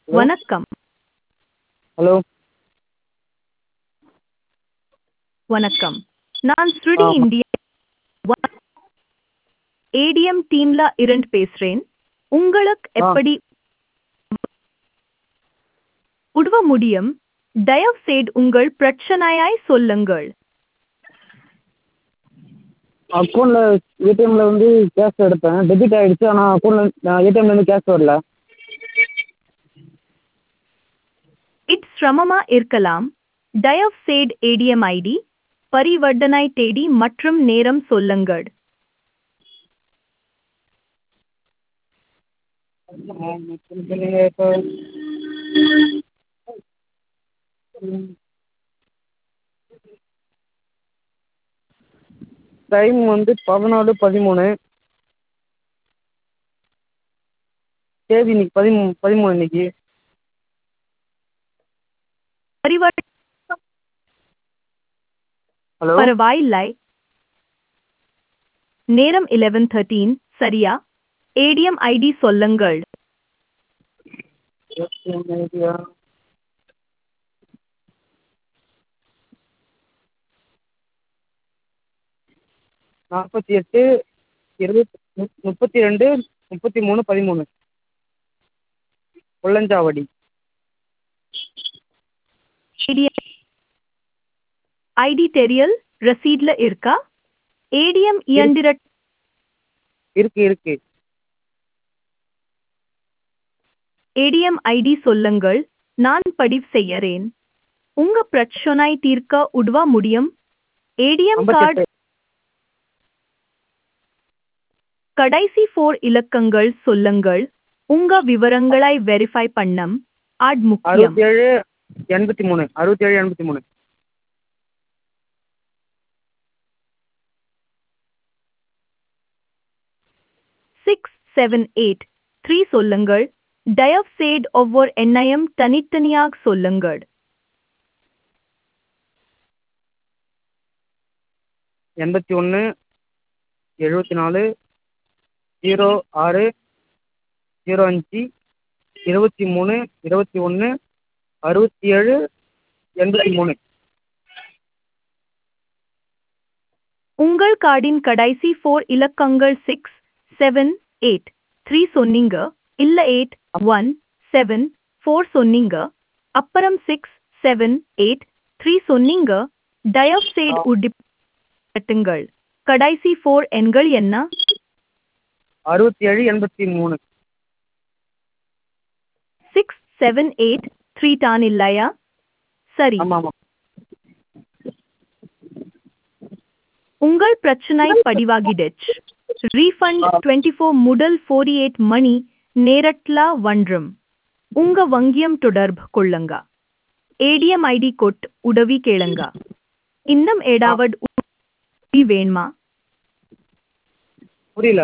வணக்கம் ஹலோ வணக்கம் நான் ஸ்ருடி ஆ. இந்தியா ஏடிஎம் டீம்ல இருந்து பேசுறேன் உங்களுக்கு ஆ. எப்படி உதவ முடியும் தயவு செய்து உங்கள் பிரச்சனையாய் சொல்லுங்கள் அக்கௌண்ட்டில் ஏடிஎம்மில் வந்து கேஷ் எடுத்தேன் டெபிட் ஆகிடுச்சு ஆனால் அக்கௌண்ட்டில் ஏடிஎம்லேருந்து கேஷ் வரல இட் சிரமமா இருக்கலாம் தயவு செய்து ஏடிஎம் ஐடி பரிவர்த்தனை தேதி மற்றும் நேரம் சொல்லுங்கள் நீங்கள் இப்போ டைம் வந்து பதினாலு பதிமூணு தேதி இன்னைக்கு பதிமூ பதிமூணு இன்னைக்கு பரிவர்த்தனை ஹலோ பரவாயில்லை நேரம் 11:13 சரியா ஏடிஎம் ஐடி சொல்லுங்கள் ஏடிஎம் ஐடியா நாற்பத்தி எட்டு இருபத்தி முப் முப்பத்தி ரெண்டு முப்பத்தி மூணு பதிமூணு கொல்லஞ்சாவடி ஏடிஎம் ஐடி தெரியல் ரசீட்ல இருக்கா ஏடிஎம் இயந்திர இருக்கு இருக்கு ஏடிஎம் ஐடி சொல்லுங்கள் நான் பதிவு செய்யறேன் உங்க பிரச்சனை தீர்க்க உதவ முடியும் ஏடிஎம் கார்டு ஐம்பத்தெட்டு கடைசி ஃபோர் இலக்கங்கள் சொல்லுங்கள் உங்க விவரங்களை வெரிஃபை பண்ணம் ஆட் முக்கியம் அறுபத்தேழு எண்பத்தி மூணு அறுபத்தேழு எண்பத்தி மூணு சிக்ஸ் செவன் எயிட் த்ரீ சொல்லுங்கள் தயவு செய்து ஒவ்வொரு எண்ணையும் தனித்தனியாக சொல்லுங்கள் எண்பத்தி ஒன்று எழுபத்தி நாலு ஜீரோ ஆறு ஜீரோ அஞ்சு இருபத்தி மூணு இருபத்தி ஒன்று அறுபத்தி ஏழு எண்பத்தி மூணு உங்கள் கார்டின் கடைசி ஃபோர் இலக்கங்கள் சிக்ஸ் செவன் எயிட் த்ரீ சொன்னீங்க இல்ல எயிட் ஒன் செவன் ஃபோர் சொன்னீங்க அப்புறம் சிக்ஸ் செவன் எயிட் த்ரீ சொன்னீங்க தயவு செய்து உடிப்பட்டுங்கள் கடைசி ஃபோர் எண்கள் என்ன அறுபத்தி ஏழு எண்பத்தி மூணு சிக்ஸ் செவன் எயிட் த்ரீ தான் இல்லையா சரி ஆமாம் ஆமாம் உங்கள் பிரச்சனை பதிவாகிடுச்சு ரீஃபண்ட் டுவெண்ட்டி ஃபோர் முதல் ஃபோர்டி எயிட் மணி நேரட்ல வன்றும் உங்க வங்கியம் தொடர்பு கொள்ளுங்க ஏடிஎம் ஐடி கொட் உதவி கேளுங்க இன்னும் ஏடாவது உதவி வேணுமா புரியல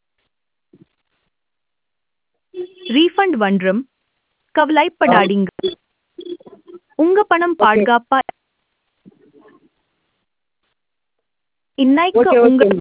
ரீஃபண்ட் வன்றும் கவலைப்படாதீங்க உங்க பணம் பாதுகாப்பா இன்னைக்கு ஓகே உங்க ஓகே